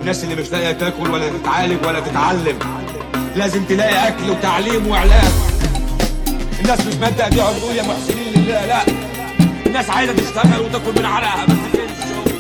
الناس اللي مش لاقيه تاكل ولا تتعالج ولا تتعلم لازم تلاقي اكل وتعليم واعلام الناس مش مادة ايديها عضوية محسنين لله لا الناس عايزة تشتغل وتاكل من عرقها بس فين الشغل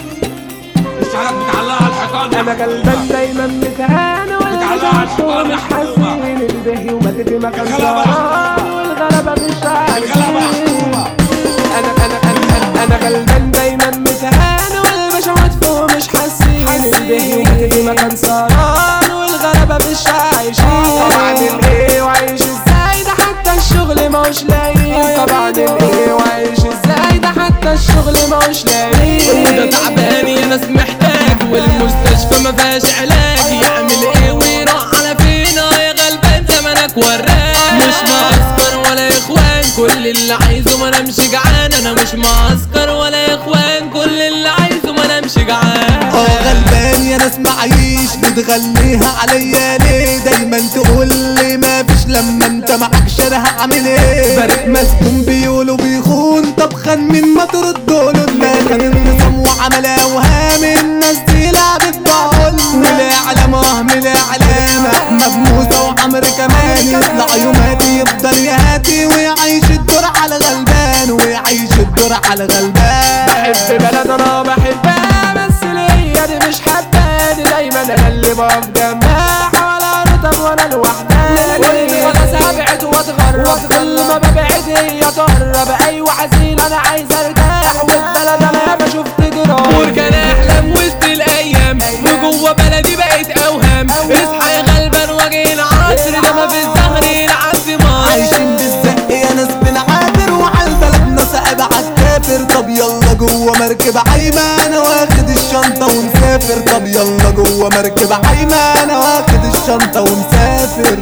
الشهادات متعلقة على الحيطان انا غلبان دايما متهان بتعلق على الحيطان يا مش حكومة. حاسين البهي ومدري مكان الغلبة يا سهران حكومة. والغلبة مش الغلبة يا عايزين حكومة انا انا انا انا غلبان دايما متهان والبشوات فوق مش حاسين البهي ومدري مكان سهران والغلبة مش عايشين طب اعمل ايه وعايش ازاي ده حتى الشغل ماهوش لاقيين طب اعمل ايه وعايش ازاي ده حتى الشغل ماهوش لاقيين وده تعبان يا ناس محتاج والمستشفى ما فيهاش علاج يعمل ايه ويروح على فينا يا غلبان زمانك وراك مش معسكر ولا يا اخوان كل اللي عايزه ما انامش جعان انا مش معسكر ولا يا اخوان كل اللي عايزه ما انامش جعان اه غلبان يا ناس معيش بتغنيها عليا ليه دايما تقول لي ما فيش لما انت معاك شر هعمل ايه برق مسكون بيقولوا بيخون طب خان مين ما تردوا له لا خان النظام وعمل اوهام الناس دي لعبت بعقول ولا علامة وهم لا علامة احمد موسى وعمرو كمان يطلع يوماتي يفضل يهاتي ويعيش الدور على غلبان ويعيش الدور على غلبان بحب بلد انا بحبها بس ليا دي مش حباني دايما انا اللي بقف جنبها ولا رطب ولا لوحدها قلت خلاص هبعد واتغرب كل ما ببعد هي تقرب ايوه حزين انا عايز ارتاح والبلد انا ياما شفت جراح وارجع احلم وسط الايام وجوه بلدي بقيت اوهام اصحى يا غلبان واجي العصر ده ما في الزهر يلعب دماغ عايشين بالزق يا ناس بنعافر وعلى بلدنا صعب عالكافر طب يلا جوه مركب عايمة انا واخد الشنطة ومسافر طب يلا جوه مركب عايمة انا واخد الشنطة ومسافر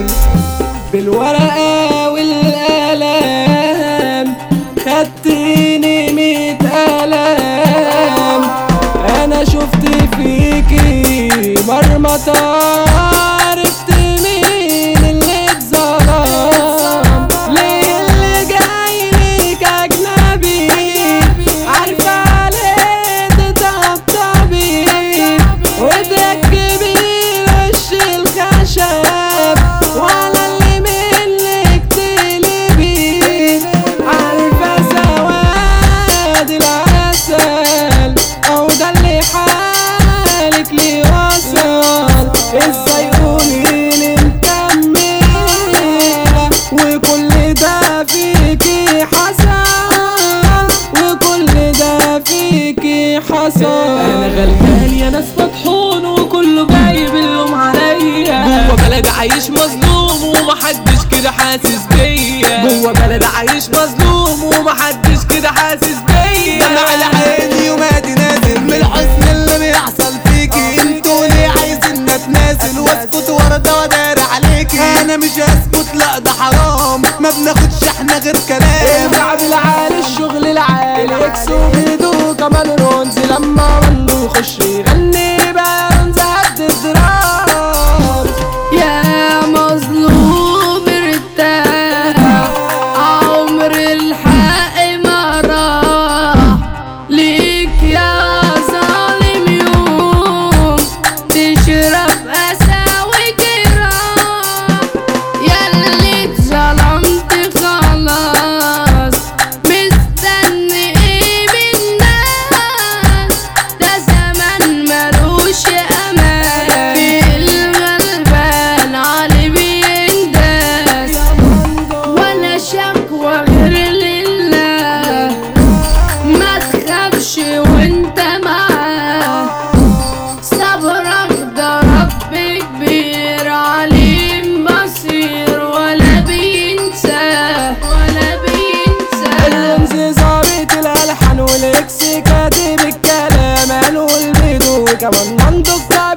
بالورقة والقلم خدتني ميت قلم انا شفت فيكي مرمطة عرفت مين اللي اتظلم ليه اللي جاي ليك اجنبي عارفة ليه تطبطبي وتركبي وش الخشب وعلى اللي منك تقلبي عارفة سواد العسل او ده اللي حالك لي وصل ازاي قوليلي مكملة وكل ده فيكي حصل وكل ده فيكي حصل انا غلبان يا ناس مطحون وكله جايب اللوم عليا جوه بلد عايش مظلوم ومحدش كده حاسس بيا جوه بلد عايش مظلوم ومحدش كده حاسس بيا دمع العين يوماتي نازل من الحزن اللي بيحصل فيكي انتوا ليه عايزين اتنازل واسكت ورده وادار عليكي انا مش هسكت لا ده حرام ما بناخدش احنا غير كلام الشعب العالي الشغل العالي اكسو بيدو كمان رونز لما منه يخش يغني بقى رونز قد الدرام يا مظلوم ارتاح عمر الحق ما راح ليك يا ظالم يوم تشرب أسى وجراح ياللي اتظلمت خلاص مستني ايه بالناس ده زمان ملوش امان في الغلبان علي بينداس ولا شكوى غير لله ما تخافش وانت معاه صبرك ده رب كبير عليم بصير ولا بينساه ولا بينساه الرمز ظابط الالحان والاكس كاتب الكلام قالوا البيض وكمان منطق